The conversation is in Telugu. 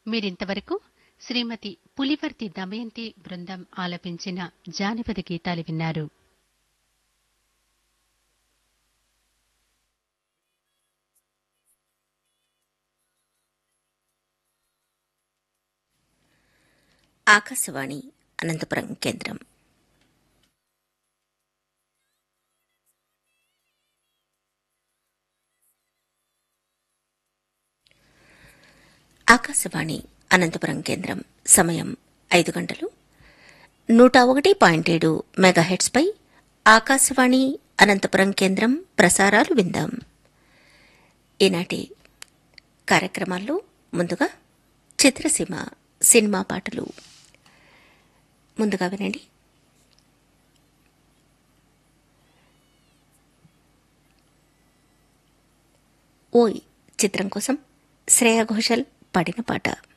మీరింతవరకు శ్రీమతి పులివర్తి దమయంతి బృందం ఆలపించిన జానపద గీతాలు విన్నారు ఆకాశవాణి అనంతపురం కేంద్రం ఆకాశవాణి అనంతపురం కేంద్రం సమయం ఐదు గంటలు నూట ఒకటి పాయింట్ ఏడు మెగాహెట్స్పై ఆకాశవాణి అనంతపురం కేంద్రం ప్రసారాలు విందాం ఈనాటి కార్యక్రమాల్లో ముందుగా చిత్రసీమ సినిమా పాటలు ముందుగా వినండి ఓయ్ చిత్రం కోసం శ్రేయా ఘోషల్ పాడిన పాట